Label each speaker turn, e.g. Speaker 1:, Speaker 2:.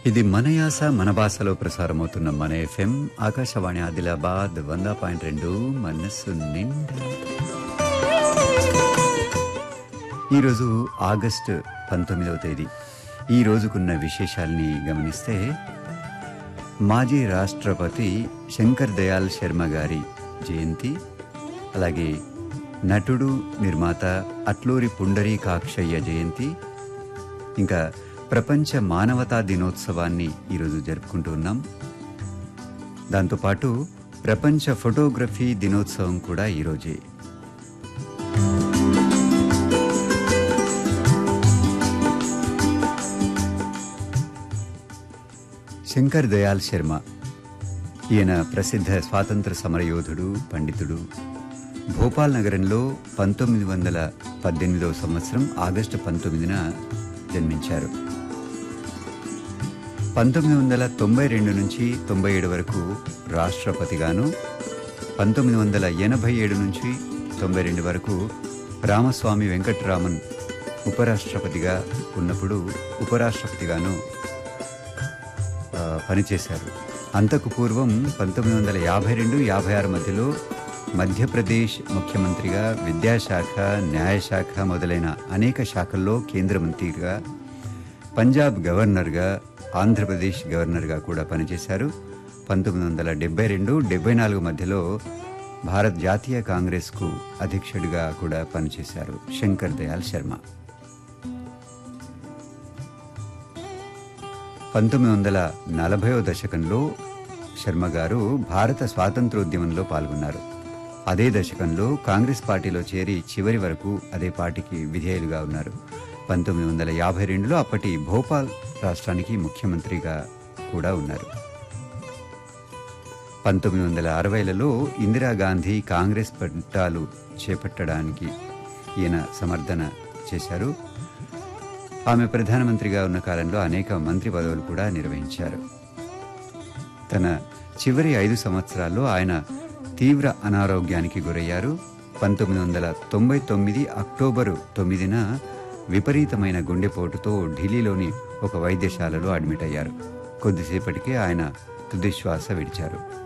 Speaker 1: ఇది మన యాస మన భాషలో ప్రసారమవుతున్న మన ఎఫ్ఎం ఆకాశవాణి ఆదిలాబాద్ వంద పాయింట్ రెండు మనస్సు నిండా ఈరోజు ఆగస్టు పంతొమ్మిదవ తేదీ ఈ రోజుకున్న విశేషాల్ని గమనిస్తే మాజీ రాష్ట్రపతి శంకర్ దయాళ్ శర్మ గారి జయంతి అలాగే నటుడు నిర్మాత అట్లూరి పుండరీకాక్షయ్య జయంతి ఇంకా ప్రపంచ మానవతా దినోత్సవాన్ని ఈరోజు జరుపుకుంటూ ఉన్నాం దాంతోపాటు ప్రపంచ ఫోటోగ్రఫీ దినోత్సవం కూడా ఈరోజే శంకర్ దయాళ్ శర్మ ఈయన ప్రసిద్ధ స్వాతంత్ర సమరయోధుడు పండితుడు భోపాల్ నగరంలో పంతొమ్మిది వందల పద్దెనిమిదవ సంవత్సరం ఆగస్టు పంతొమ్మిదిన జన్మించారు పంతొమ్మిది వందల తొంభై రెండు నుంచి తొంభై ఏడు వరకు రాష్ట్రపతిగాను పంతొమ్మిది వందల ఎనభై ఏడు నుంచి తొంభై రెండు వరకు రామస్వామి వెంకట్రామన్ ఉపరాష్ట్రపతిగా ఉన్నప్పుడు ఉపరాష్ట్రపతిగాను ఆ, పనిచేశారు అంతకు పూర్వం పంతొమ్మిది వందల యాభై రెండు యాభై ఆరు మధ్యలో మధ్యప్రదేశ్ ముఖ్యమంత్రిగా విద్యాశాఖ న్యాయశాఖ మొదలైన అనేక శాఖల్లో కేంద్ర మంత్రిగా పంజాబ్ గవర్నర్గా ఆంధ్రప్రదేశ్ గవర్నర్గా కూడా పనిచేశారు పంతొమ్మిది వందల డెబ్బై రెండు డెబ్బై నాలుగు మధ్యలో భారత్ జాతీయ కాంగ్రెస్కు అధ్యక్షుడిగా కూడా పనిచేశారు శంకర్ దయాళ్ శర్మ పంతొమ్మిది వందల నలభైవ దశకంలో శర్మ గారు భారత స్వాతంత్రోద్యమంలో పాల్గొన్నారు అదే దశకంలో కాంగ్రెస్ పార్టీలో చేరి చివరి వరకు అదే పార్టీకి విధేయులుగా ఉన్నారు పంతొమ్మిది వందల యాభై రెండులో అప్పటి భోపాల్ రాష్ట్రానికి ముఖ్యమంత్రిగా కూడా ఉన్నారు పంతొమ్మిది వందల అరవైలలో ఇందిరాగాంధీ కాంగ్రెస్ పట్టాలు చేపట్టడానికి ఈయన సమర్థన చేశారు ఆమె ప్రధానమంత్రిగా ఉన్న కాలంలో అనేక మంత్రి పదవులు కూడా నిర్వహించారు తన చివరి ఐదు సంవత్సరాల్లో ఆయన తీవ్ర అనారోగ్యానికి గురయ్యారు పంతొమ్మిది వందల తొంభై తొమ్మిది అక్టోబరు తొమ్మిదిన విపరీతమైన గుండెపోటుతో ఢిల్లీలోని ఒక వైద్యశాలలో అడ్మిట్ అయ్యారు కొద్దిసేపటికే ఆయన తుదిశ్వాస విడిచారు